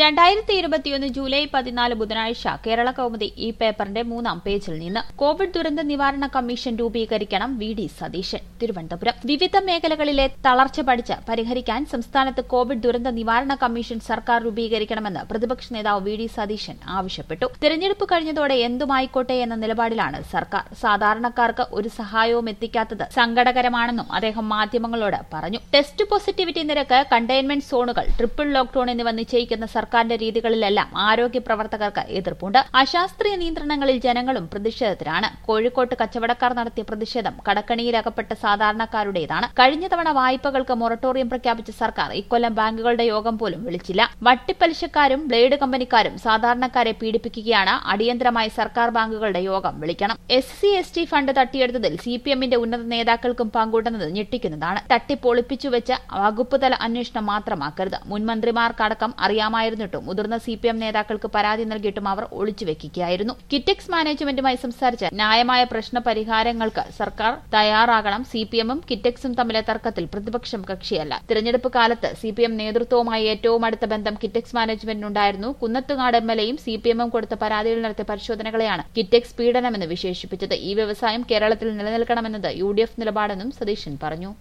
രണ്ടായിരത്തി ഇരുപത്തിയൊന്ന് ജൂലൈ പതിനാല് ബുധനാഴ്ച കേരള കൗമുദി ഈ പേപ്പറിന്റെ മൂന്നാം പേജിൽ നിന്ന് കോവിഡ് ദുരന്ത നിവാരണ കമ്മീഷൻ രൂപീകരിക്കണം വി ഡി സതീശൻ തിരുവനന്തപുരം വിവിധ മേഖലകളിലെ തളർച്ച പഠിച്ച് പരിഹരിക്കാൻ സംസ്ഥാനത്ത് കോവിഡ് ദുരന്ത നിവാരണ കമ്മീഷൻ സർക്കാർ രൂപീകരിക്കണമെന്ന് പ്രതിപക്ഷ നേതാവ് വി ഡി സതീശൻ ആവശ്യപ്പെട്ടു തിരഞ്ഞെടുപ്പ് കഴിഞ്ഞതോടെ എന്തുമായിക്കോട്ടെ എന്ന നിലപാടിലാണ് സർക്കാർ സാധാരണക്കാർക്ക് ഒരു സഹായവും എത്തിക്കാത്തത് സങ്കടകരമാണെന്നും അദ്ദേഹം മാധ്യമങ്ങളോട് പറഞ്ഞു ടെസ്റ്റ് പോസിറ്റിവിറ്റി നിരക്ക് കണ്ടെയ്ൻമെന്റ് സോണുകൾ ട്രിപ്പിൾ ലോക്ഡൌൺ എന്നിവ നിശ്ചയിക്കുന്ന സർക്കാരിന്റെ രീതികളിലെല്ലാം ആരോഗ്യ പ്രവർത്തകർക്ക് എതിർപ്പുണ്ട് അശാസ്ത്രീയ നിയന്ത്രണങ്ങളിൽ ജനങ്ങളും പ്രതിഷേധത്തിലാണ് കോഴിക്കോട്ട് കച്ചവടക്കാർ നടത്തിയ പ്രതിഷേധം കടക്കണിയിലകപ്പെട്ട സാധാരണക്കാരുടേതാണ് കഴിഞ്ഞ തവണ വായ്പകൾക്ക് മൊറട്ടോറിയം പ്രഖ്യാപിച്ച സർക്കാർ ഇക്കൊല്ലം ബാങ്കുകളുടെ യോഗം പോലും വിളിച്ചില്ല വട്ടിപ്പലിശക്കാരും ബ്ലേഡ് കമ്പനിക്കാരും സാധാരണക്കാരെ പീഡിപ്പിക്കുകയാണ് അടിയന്തരമായി സർക്കാർ ബാങ്കുകളുടെ യോഗം വിളിക്കണം S C S T fund തട്ടിയെടുത്തതിൽ സി പി എമ്മിന്റെ ഉന്നത നേതാക്കൾക്കും പങ്കുണ്ടെന്നത് ഞെട്ടിക്കുന്നതാണ് തട്ടിപ്പൊളിപ്പിച്ചുവെച്ച് വകുപ്പുതല അന്വേഷണം മാത്രമാക്കരുത് മുൻമന്ത്രിമാർക്കടക്കം അറിയാമായിരുന്നിട്ടും മുതിർന്ന സി പി എം നേതാക്കൾക്ക് പരാതി നൽകിയിട്ടും അവർ ഒളിച്ചുവെക്കുകയായിരുന്നു കിറ്റെക്സ് മാനേജ്മെന്റുമായി സംസാരിച്ച് ന്യായമായ പ്രശ്ന പരിഹാരങ്ങൾക്ക് സർക്കാർ തയ്യാറാകണം സി പി എമ്മും കിറ്റെക്സും തമ്മിലെ തർക്കത്തിൽ പ്രതിപക്ഷം കക്ഷിയല്ല തിരഞ്ഞെടുപ്പ് കാലത്ത് സി പി എം നേതൃത്വവുമായി ഏറ്റവും അടുത്ത ബന്ധം കിറ്റെക്സ് മാനേജ്മെന്റിനുണ്ടായിരുന്നു കുന്നത്തുനാട് എം എൽ എയും സി പി എമ്മും കൊടുത്ത പരാതിയിൽ നടത്തിയ പരിശോധനകളെയാണ് കിറ്റെക്സ് പീഡനമെന്ന് വിശേഷിപ്പിച്ചത് ഈ വ്യവസായം കേരളത്തിൽ നിലനിൽക്കണമെന്നത് യു ഡി എഫ് നിലപാടെന്നും സതീശൻ പറഞ്ഞു